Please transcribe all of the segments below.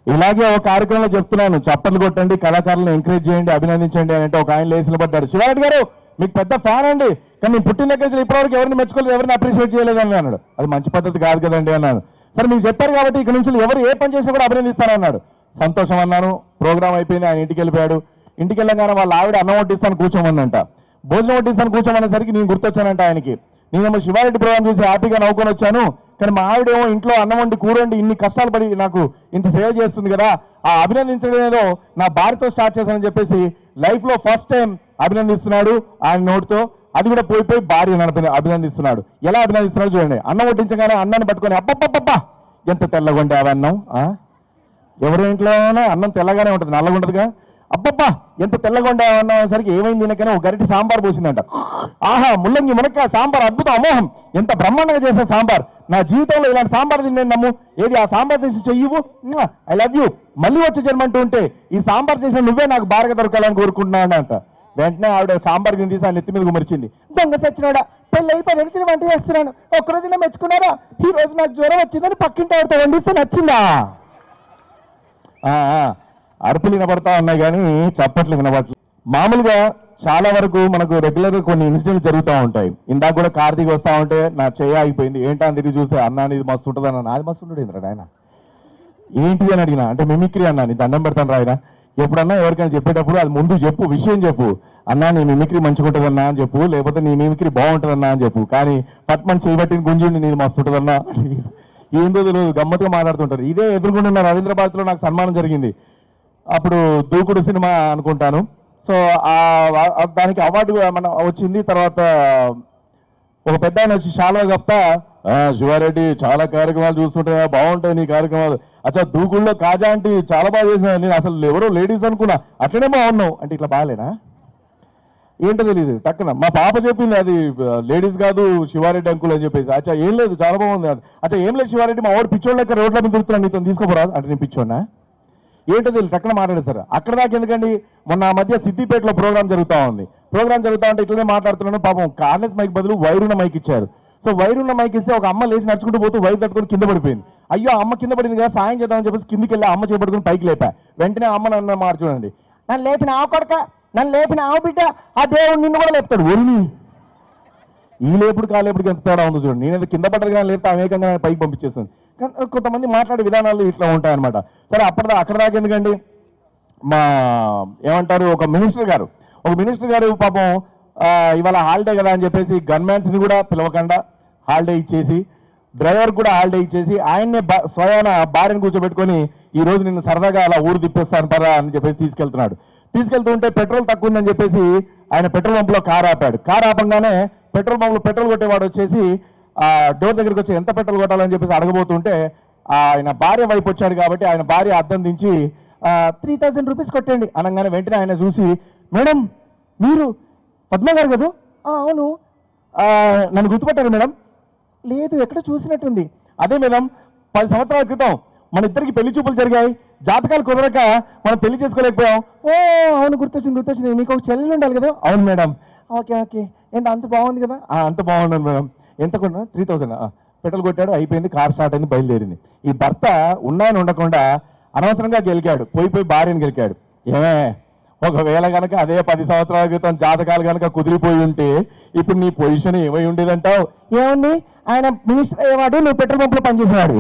ఇలాగే ఒక కార్యక్రమంలో చెప్తున్నాను చప్పట్లు కొట్టండి కళాకారులను ఎంకరేజ్ చేయండి అభినందించండి అని అంటే ఒక ఆయన లేచి నిలబడ్డాడు శివారెడ్డి గారు మీకు పెద్ద ఫ్యాన్ అండి కానీ నేను పుట్టిన దగ్గర నుంచి ఇప్పటివరకు ఎవరిని మెచ్చుకోలేదు ఎవరిని అప్రిషియేట్ చేయలేదు అని అన్నాడు అది మంచి పద్ధతి కాదు కదండి అన్నాను సరే మీకు చెప్పారు కాబట్టి ఇక నుంచి ఎవరు ఏ పని చేసినా కూడా అభినందిస్తానన్నాడు సంతోషం అన్నాను ప్రోగ్రామ్ అయిపోయింది ఆయన ఇంటికి వెళ్ళిపోయాడు ఇంటికి వెళ్ళగానే వాళ్ళ ఆవిడ అన్నం వడ్డిస్తాను కూర్చోమందంట భోజనం వడ్డిస్తాను కూర్చోమనేసరికి నేను గుర్తొచ్చానంట ఆయనకి నేనేమో శివారెడ్డి ప్రోగ్రామ్ చూసి హ్యాపీగా నవ్వుకొని వచ్చాను కానీ మా ఆవిడేమో ఇంట్లో అన్నం వండి కూర వండి ఇన్ని కష్టాలు పడి నాకు ఇంత సేవ చేస్తుంది కదా ఆ అభినందించడం ఏదో నా భార్యతో స్టార్ట్ చేశానని చెప్పేసి లైఫ్ లో ఫస్ట్ టైం అభినందిస్తున్నాడు ఆయన నోటితో అది కూడా పోయి పోయి భార్యను అభిన- అభినందిస్తున్నాడు ఎలా అభినందిస్తున్నాడు చూడండి అన్నం వడ్డించగానే అన్నాన్ని పట్టుకొని అబ్బబ్బబ్బబ్బా ఎంత తెల్లగా ఉండే అన్నం ఆ? ఎవరి ఇంట్లోనైనా అన్నం తెల్లగానే ఉంటుంది నల్లగా ఉంటుందిగా అబ్బబ్బా ఎంత తెల్లగా ఉండే అన్నసరికి ఏమైంది దీనికైనా ఒక గరిటి సాంబార్ పోసిందంట ఆహా ముల్లంగి మునక్కాయ సాంబార్ అద్భుతం అమోహం ఎంత బ్రహ్మాండంగా చేసే సాంబార్ నా జీవితంలో ఇలాంటి సాంబార్ తిన్నాను నమ్ము ఏది ఆ సాంబార్ చేసి చెయ్యవు ఐ లవ్ యూ మళ్ళీ వచ్చి జన్మంటూ ఉంటే ఈ సాంబార్ చేసిన నువ్వే నాకు బాగా దొరకాలని కోరుకుంటున్నాను అంట వెంటనే ఆవిడ సాంబార్ గిన్నె తీసి ఆ నెత్తి మీద గుమరిచింది దొంగ సచ్చినాడా పెళ్ళి అయిపోయి నడిచిన వంట చేస్తున్నాను ఒక రోజున మెచ్చుకున్నారా ఈ రోజు నాకు జ్వరం వచ్చిందని పక్కింటి ఆవిడతో వండిస్తే నచ్చిందా ఆ, ఆ, అరుపులు వినపడతా ఉన్నాయి కానీ చప్పట్లు వినపడలేదు మామూలుగా చాలా వరకు మనకు రెగ్యులర్ గా కొన్ని ఇన్సిడెంట్లు జరుగుతూ ఉంటాయి ఇందాక కూడా కార్తీక్ వస్తా ఉంటే నా చేయ ఆగిపోయింది ఏంటా అని తిరిగి చూస్తే అన్నా ఇది మస్తు ఉంటుంది అన్న నాది మస్తు ఉంటుంది ఏంద్రా ఆయన ఏంటి అని అడిగిన అంటే మిమిక్రీ అన్నా నీ దండం పెడతాను రాయన ఎప్పుడన్నా ఎవరికైనా చెప్పేటప్పుడు అది ముందు చెప్పు విషయం చెప్పు అన్నా నీ మిమిక్రీ మంచిగా ఉంటుందన్నా అని చెప్పు లేకపోతే నీ మిమిక్రీ బాగుంటుందన్నా అని చెప్పు కానీ పట్మని చేయబట్టిన గుంజుండి నీది మస్తు ఉంటుందన్నా ఏందో తెలియదు గమ్మత్తుగా మాట్లాడుతుంటారు ఇదే ఎదుర్కొంటున్న రవీంద్ర భారతిలో నాకు సన్మానం జరిగింది అప్పుడు దూకుడు సినిమా అనుకుంటాను సో ఆ- ఆ- దానికి అవార్డు మన వచ్చింది తర్వాత ఒక పెద్ద ఆయన వచ్చి చాలా చెప్తా "ఆ, శివారెడ్డి చాలా కార్యక్రమాలు చూస్తుంటా బాగుంటాయి నీ కార్యక్రమాలు అచ్చా దూకుల్లో కాజా అంటే చాలా బాగా చేసిన నేను అసలు ఎవరో లేడీస్ అనుకున్నా అట్లనే బాగున్నావు అంటే ఇట్లా బాగాలేనా ఏంటో తెలియదు టక్కున మా పాప చెప్పింది అది లేడీస్ కాదు శివారెడ్డి అంకుల్ అని చెప్పేసి అచ్చా ఏం లేదు చాలా బాగుంది అది అచ్చా ఏం లేదు శివారెడ్డి మా వాడు పిచ్చోళ్ళ లెక్క రోడ్ల మీద తిరుగుతున్నాను నీతో తీసుకోపోరా అంటే నేను పిచ్చోన్నా ఏంటో తెలియదు టక్కున మాట్లాడేస్తారు అక్కడ దాకా ఎందుకండి మొన్న ఆ మధ్య సిద్దిపేటలో ప్రోగ్రామ్ జరుగుతా ఉంది ప్రోగ్రామ్ జరుగుతా ఉంటే ఇట్లనే మాట్లాడుతున్నాను పాపం కార్లెస్ మైక్ బదులు వైరున్న మైక్ ఇచ్చారు సో వైరున్న మైక్ ఇస్తే ఒక అమ్మ లేచి నడుచుకుంటూ పోతూ వైరు తట్టుకొని కింద పడిపోయింది అయ్యో అమ్మ కింద పడింది కదా సాయం చేద్దామని చెప్పేసి కిందికి వెళ్ళి అమ్మ చేపట్టుకుని పైకి లేపా వెంటనే అమ్మ నన్ను మాట చూడండి నన్ను లేపిన ఆ కొడక నన్ను లేపిన ఆ బిడ్డ ఆ దేవుడు నిన్ను కూడా లేపుతాడు ఒరిని ఈ లేపుడు కాలేపుడికి ఎంత తేడా ఉందో చూడండి నేను కింద పడ్డది కానీ లేపితే అనేకంగా పైకి పంపించేస్తుంది కానీ కొంతమంది మాట్లాడే విధానాలు ఇట్లా ఉంటాయన్నమాట సరే అప్పటిదా అక్కడ దాకా ఎందుకండి మా ఏమంటారు ఒక మినిస్టర్ గారు ఒక మినిస్టర్ గారు పాపం ఆ, ఇవాళ హాలిడే కదా అని చెప్పేసి గన్మ్యాన్స్ ని కూడా పిలవకుండా హాలిడే ఇచ్చేసి డ్రైవర్ కూడా హాలిడే ఇచ్చేసి ఆయన్నే బా- స్వయాన భార్యను కూర్చోబెట్టుకొని ఈ రోజు నిన్ను సరదాగా అలా ఊరు తిప్పేస్తాను పరా అని చెప్పేసి తీసుకెళ్తున్నాడు తీసుకెళ్తూ ఉంటే పెట్రోల్ తక్కువ ఉందని చెప్పేసి ఆయన పెట్రోల్ పంపులో కార్ ఆపాడు కార్ ఆపంగానే పెట్రోల్ పంపులో పెట్రోల్ కొట్టేవాడు వచ్చేసి ఆ డోర్ దగ్గరికి వచ్చి ఎంత పెట్రోల్ కొట్టాలని చెప్పేసి అడగబోతుంటే ఆయన భార్య వైపు వచ్చాడు కాబట్టి ఆయన భార్య అద్దం దించి త్రీ థౌజండ్ రూపీస్ కొట్టండి అనగానే వెంటనే ఆయన చూసి మేడం మీరు పద్మ గారు కదా "ఆ, అవును "ఆ, నన్ను గుర్తుపట్టారు మేడం లేదు ఎక్కడ చూసినట్టుంది అదే మేడం పది సంవత్సరాల క్రితం మన ఇద్దరికి పెళ్లి చూపులు జరిగాయి జాతకాలు కుదరక మనం పెళ్లి చేసుకోలేకపోయాం ఓ అవును గుర్తొచ్చింది గుర్తొచ్చింది మీకు ఒక చెల్లెలు ఉండాలి కదా అవును మేడం ఓకే ఓకే ఏంటి అంత బాగుంది కదా "ఆ, అంత బాగున్నాను మేడం ఎంత కొన్నా త్రీ థౌసండ్ పెట్రోల్ కొట్టాడు అయిపోయింది కార్ స్టార్ట్ అయింది బయలుదేరింది ఈ భర్త ఉన్నాయని ఉండకుండా అనవసరంగా గెలికాడు పోయి పోయి భార్యను గెలికాడు ఏమే ఒకవేళ కనుక అదే పది సంవత్సరాల క్రితం జాతకాలు కనుక కుదిరిపోయి ఉంటే ఇప్పుడు నీ పొజిషన్ ఏమై ఉండేదంటావు ఏముంది ఆయన మినిస్టర్ అయ్యేవాడు నువ్వు పెట్రోల్ పంపులో పనిచేసేవాడు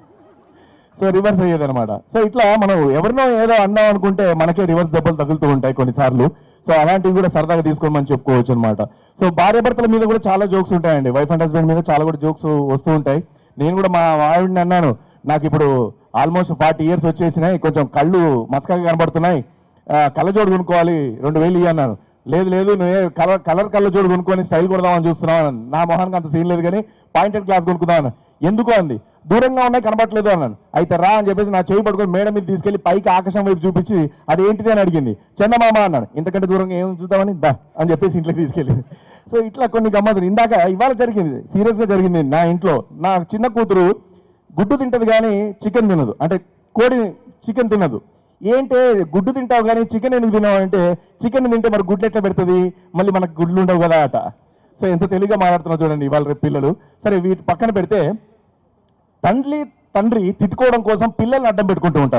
సో రివర్స్ అయ్యేది అనమాట సో ఇట్లా మనం ఎవరినో ఏదో అందాం అనుకుంటే మనకే రివర్స్ దెబ్బలు తగులుతూ ఉంటాయి కొన్నిసార్లు సో అలాంటివి కూడా సరదాగా తీసుకొని మనం చెప్పుకోవచ్చు అనమాట సో భార్య భర్తల మీద కూడా చాలా జోక్స్ ఉంటాయండి వైఫ్ అండ్ హస్బెండ్ మీద చాలా కూడా జోక్స్ వస్తూ ఉంటాయి నేను కూడా మా ఆవిడని అన్నాను నాకు ఇప్పుడు ఆల్మోస్ట్ ఫార్టీ ఇయర్స్ వచ్చేసినాయి కొంచెం కళ్ళు మస్కాగా కనబడుతున్నాయి ఆ, కళ్ళజోడు కొనుక్కోవాలి రెండు వేలు ఇయ్యి అన్నాను లేదు లేదు నువ్వే కలర్ కలర్ కళ్ళజోడు కొనుక్కొని స్టైల్ కొడదామని చూస్తున్నావు అన్నాను. నా మొహానికి అంత సీన్ లేదు కానీ పాయింటెడ్ క్లాస్ కొనుక్కుందాం అన్నాను ఎందుకు అంది దూరంగా ఉన్నాయి కనబడట్లేదు అన్నాను అయితే రా అని చెప్పేసి నా చేయి పట్టుకొని మేడం మీద తీసుకెళ్లి పైకి ఆకాశం వైపు చూపించి అది ఏంటిది అని అడిగింది చందమామ అన్నాడు ఇంతకంటే దూరంగా ఏం చూద్దామని దా అని చెప్పేసి ఇంట్లోకి తీసుకెళ్ళింది సో ఇట్లా కొన్ని గమ్మతులు ఇందాక ఇవాళ జరిగింది సీరియస్ గా జరిగింది నా ఇంట్లో నా చిన్న కూతురు గుడ్డు తింటది కానీ చికెన్ తినదు అంటే కోడి చికెన్ తినదు ఏంటే గుడ్డు తింటావు కానీ చికెన్ ఎందుకు తినావు అంటే చికెన్ తింటే మరి గుడ్లు ఎట్లా పెడుతుంది మళ్ళీ మనకు గుడ్లు ఉండవు కదా అట సో ఎంత తెలివిగా మాట్లాడుతున్నా చూడండి ఇవాళ రేపు పిల్లలు సరే వీటి పక్కన పెడితే తండ్రి తండ్రి తిట్టుకోవడం కోసం పిల్లల్ని అడ్డం పెట్టుకుంటూ ఉంటారు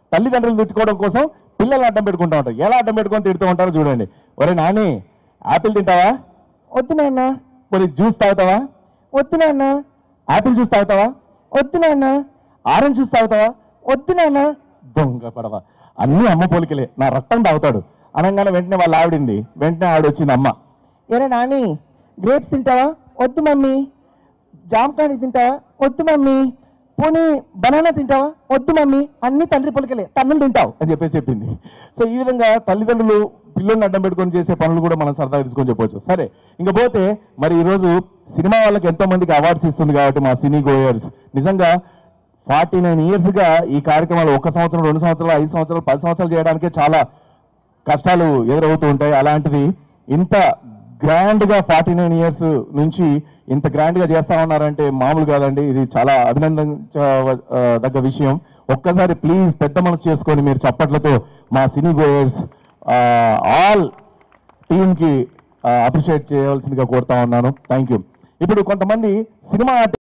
తల్లిదండ్రులు తిట్టుకోవడం కోసం పిల్లల్ని అడ్డం పెట్టుకుంటూ ఉంటారు ఎలా అడ్డం పెట్టుకొని తిడుతూ ఉంటారో చూడండి ఒరే నాని యాపిల్ తింటావా వద్దు నాన్న మరి జ్యూస్ తాగుతావా వద్దు నాన్న యాపిల్ జ్యూస్ తాగుతావా వద్దు నాన్న ఆరెంజ్ జ్యూస్ తాగుతావా వద్దు నాన్న దొంగ పడవ అన్నీ అమ్మ పోలికలే నా రక్తం తాగుతాడు అనగానే వెంటనే వాళ్ళ ఆవిడింది వెంటనే ఆవిడ వచ్చింది అమ్మ ఏరా నాని గ్రేప్స్ తింటావా వద్దు మమ్మీ జామకాయ తింటావా వద్దు మమ్మీ పోనీ బనానా తింటావా వద్దు మమ్మీ అన్ని తండ్రి పొలికలే తన్నులు తింటావు అని చెప్పేసి చెప్పింది సో ఈ విధంగా తల్లిదండ్రులు పిల్లల్ని అడ్డం పెట్టుకొని చేసే పనులు కూడా మనం సరదాగా తీసుకొని చెప్పొచ్చు సరే ఇంకా పోతే మరి ఈరోజు సినిమా వాళ్ళకి ఎంతో మందికి అవార్డ్స్ ఇస్తుంది కాబట్టి మా సినీ గోయర్స్ నిజంగా ఫార్టీ నైన్ ఇయర్స్గా ఈ కార్యక్రమాలు ఒక సంవత్సరం రెండు సంవత్సరాలు ఐదు సంవత్సరాలు పది సంవత్సరాలు చేయడానికే చాలా కష్టాలు ఎదురవుతూ ఉంటాయి అలాంటిది ఇంత గ్రాండ్ గా ఫార్టీ నైన్ ఇయర్స్ నుంచి ఇంత గ్రాండ్ గా చేస్తా ఉన్నారంటే మామూలు కాదండి ఇది చాలా అభినందించదగ్గ విషయం ఒక్కసారి ప్లీజ్ పెద్ద మనసు చేసుకొని మీరు చప్పట్లతో మా సినీ గోయర్స్ ఆల్ టీమ్ కి అప్రిషియేట్ చేయవలసిందిగా కోరుతా ఉన్నాను థ్యాంక్ యూ ఇప్పుడు కొంతమంది సినిమా